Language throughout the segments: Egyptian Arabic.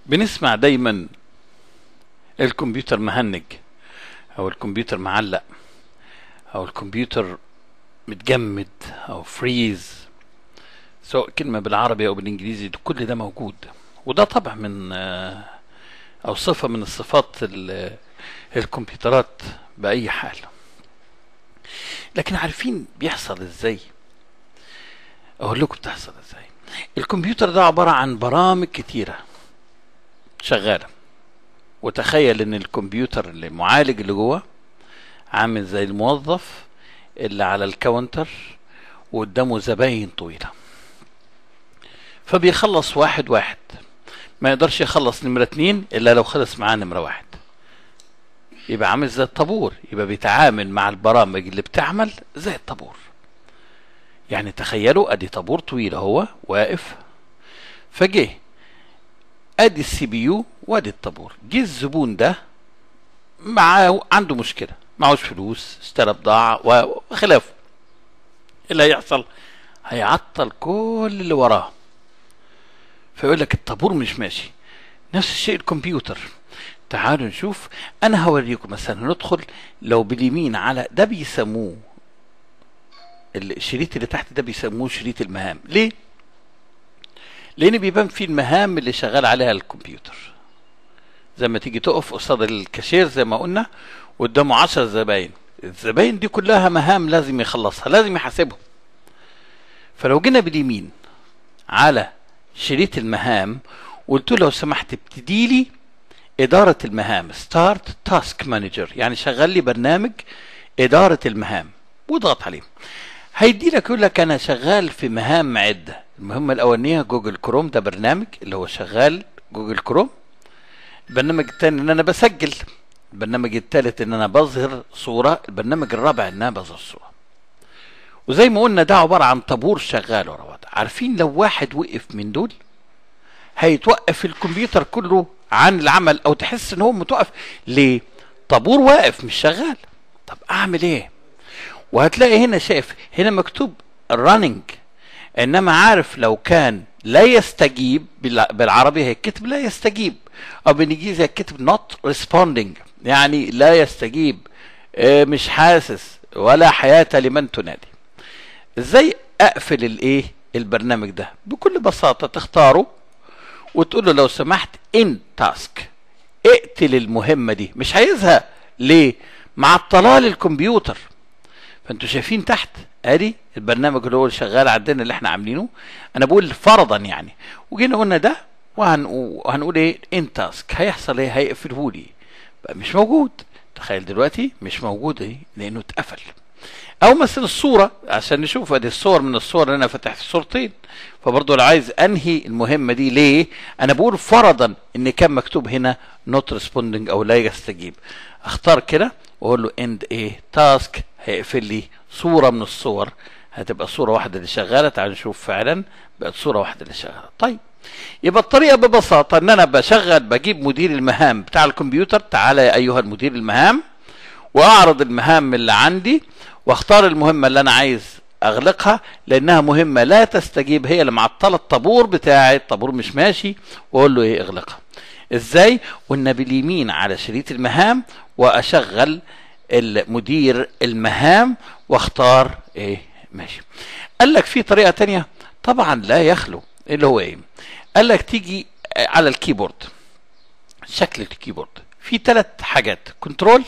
بنسمع دايما الكمبيوتر مهنج او الكمبيوتر معلق او الكمبيوتر متجمد او فريز سواء كلمة بالعربي او بالانجليزي كل ده موجود وده طبع من آه، او صفة من الصفات ال- الكمبيوترات بأي حال لكن عارفين بيحصل ازاي اقول لكم بتحصل ازاي الكمبيوتر ده عبارة عن برامج كتيرة شغالة وتخيل ان الكمبيوتر اللي المعالج اللي جوه عامل زي الموظف اللي على الكاونتر وقدامه زباين طويلة فبيخلص واحد واحد ما يقدرش يخلص نمرة اتنين الا لو خلص معاه نمرة واحد يبقى عامل زي الطابور يبقى بيتعامل مع البرامج اللي بتعمل زي الطابور يعني تخيلوا ادي طابور طويل اهو واقف فجه ادي السي بي يو وادي الطابور جه الزبون ده معاه عنده مشكله معهوش فلوس اشترى بضاعه و- وخلافه إيه اللي هيحصل هيعطل كل اللي وراه فيقول لك الطابور مش ماشي نفس الشيء الكمبيوتر تعالوا نشوف انا هوريكم مثلا ندخل لو باليمين على ده بيسموه الشريط اللي تحت ده بيسموه شريط المهام ليه لان بيبان فيه المهام اللي شغال عليها الكمبيوتر زي ما تيجي تقف قصاد الكاشير زي ما قلنا قدامه عشر زباين الزباين دي كلها مهام لازم يخلصها لازم يحاسبهم فلو جينا باليمين على شريط المهام قلت له لو سمحت ابتدي لي إدارة المهام ستارت تاسك مانجر يعني شغل لي برنامج إدارة المهام واضغط عليه هيدي لك يقول لك أنا شغال في مهام عدة المهمة الأولانية جوجل كروم ده برنامج اللي هو شغال جوجل كروم البرنامج الثاني ان انا بسجل البرنامج الثالث ان انا بظهر صورة البرنامج الرابع ان انا بظهر صورة وزي ما قلنا ده عبارة عن طابور شغال ورا بعض عارفين لو واحد وقف من دول هيتوقف الكمبيوتر كله عن العمل او تحس ان هو متوقف ليه طابور واقف مش شغال طب اعمل ايه وهتلاقي هنا شايف هنا مكتوب running انما عارف لو كان لا يستجيب بالع- بالعربي هيتكتب لا يستجيب او بالانجليزي هيتكتب not responding يعني لا يستجيب آه، مش حاسس ولا حياة لمن تنادي ازاي اقفل الايه البرنامج ده بكل بساطة تختاره وتقول له لو سمحت ان تاسك اقتل المهمة دي مش عايزها ليه مع الطلال الكمبيوتر فانتوا شايفين تحت ادي البرنامج اللي هو شغال عندنا اللي احنا عاملينه انا بقول فرضا يعني وجينا قلنا ده وهنقول, وهنقول ايه ان تاسك هيحصل ايه هيقفله لي بقى مش موجود تخيل دلوقتي مش موجود ايه لانه اتقفل او مثلا الصوره عشان نشوف ادي الصور من الصور اللي انا فتحت صورتين فبرضه لو عايز انهي المهمه دي ليه انا بقول فرضا ان كان مكتوب هنا نوت ريسبوندنج او لا يستجيب اختار كده واقول له اند ايه تاسك هيقفل لي صوره من الصور هتبقى صوره واحده اللي شغاله تعال نشوف فعلا بقت صوره واحده اللي شغاله طيب يبقى الطريقه ببساطه ان انا بشغل بجيب مدير المهام بتاع الكمبيوتر تعالى يا ايها المدير المهام واعرض المهام اللي عندي واختار المهمه اللي انا عايز اغلقها لانها مهمه لا تستجيب هي اللي معطله الطابور بتاعي الطابور مش ماشي واقول له ايه اغلقها ازاي قلنا باليمين على شريط المهام واشغل المدير المهام واختار ايه ماشي قال لك في طريقه تانية طبعا لا يخلو اللي هو ايه قال لك تيجي على الكيبورد شكل الكيبورد في ثلاث حاجات كنترول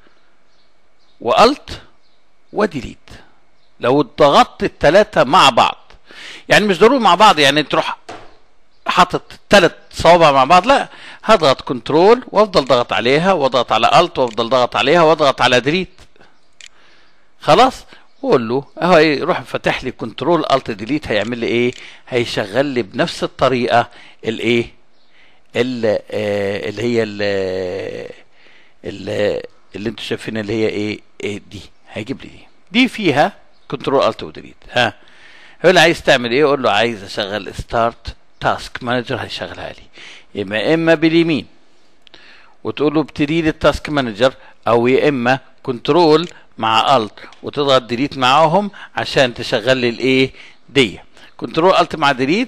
والت وديليت لو ضغطت الثلاثه مع بعض يعني مش ضروري مع بعض يعني تروح حاطط ثلاث صوابع مع بعض لا هضغط كنترول وافضل ضغط عليها واضغط على الت وافضل ضغط عليها واضغط على ديليت خلاص واقول له اهو ايه يروح فاتح لي كنترول الت ديليت هيعمل لي ايه هيشغل لي بنفس الطريقه الايه ال- آه، اللي هي ال- ال- اللي انتوا شايفينها اللي هي ايه, إيه دي هيجيب لي دي دي فيها كنترول الت وديليت ها هو اللي عايز تعمل ايه اقول له عايز اشغل ستارت تاسك مانجر هيشغلها لي يبقى اما باليمين وتقول له ابتدي لي التاسك مانجر او يا اما كنترول مع الت وتضغط ديليت معاهم عشان تشغل لي الايه دي كنترول الت مع ديليت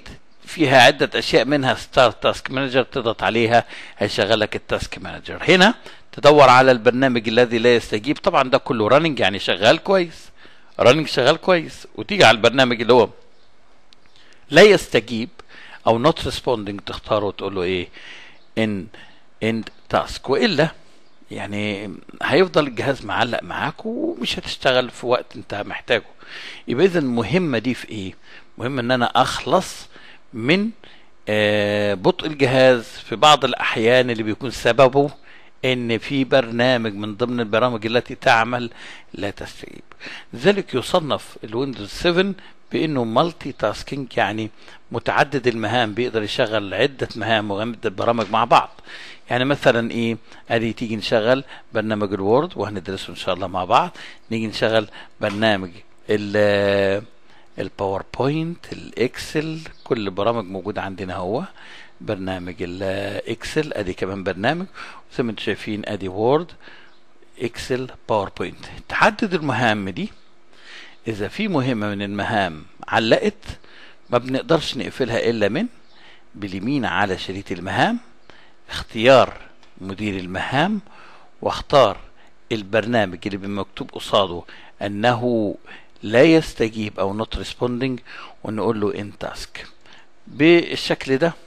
فيها عدة أشياء منها ستارت تاسك مانجر تضغط عليها هيشغلك التاسك مانجر هنا تدور على البرنامج الذي لا يستجيب طبعا ده كله راننج يعني شغال كويس راننج شغال كويس وتيجي على البرنامج اللي هو لا يستجيب او نوت ريسبوندنج تختاره وتقول له ايه ان اند تاسك والا يعني هيفضل الجهاز معلق معاك ومش هتشتغل في وقت انت محتاجه يبقى اذا المهمه دي في ايه مهم ان انا اخلص من آه، بطء الجهاز في بعض الاحيان اللي بيكون سببه ان في برنامج من ضمن البرامج التي تعمل لا تستجيب لذلك يصنف الويندوز 7 بانه مالتي تاسكينج يعني متعدد المهام بيقدر يشغل عده مهام وعده برامج مع بعض يعني مثلا ايه ادي تيجي نشغل برنامج الوورد وهندرسه ان شاء الله مع بعض نيجي نشغل برنامج ال الباوربوينت الاكسل كل برامج موجوده عندنا هو برنامج الاكسل ادي كمان برنامج زي ما انتم شايفين ادي وورد اكسل باوربوينت تعدد المهام دي اذا في مهمه من المهام علقت ما بنقدرش نقفلها الا من باليمين على شريط المهام اختيار مدير المهام واختار البرنامج اللي بمكتوب قصاده انه لا يستجيب او not responding ونقول له in task بالشكل ده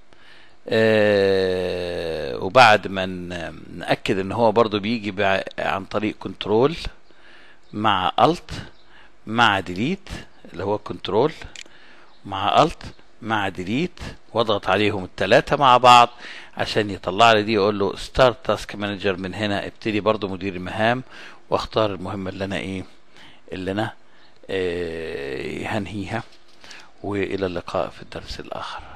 آه وبعد ما ن- نأكد ان هو برضو بيجي بع- عن طريق كنترول مع الت مع ديليت اللي هو كنترول مع الت مع ديليت واضغط عليهم الثلاثة مع بعض عشان يطلع لي دي اقول له ستارت تاسك مانجر من هنا ابتدي برضو مدير المهام واختار المهمة اللي انا ايه اللي انا آه هنهيها والى اللقاء في الدرس الاخر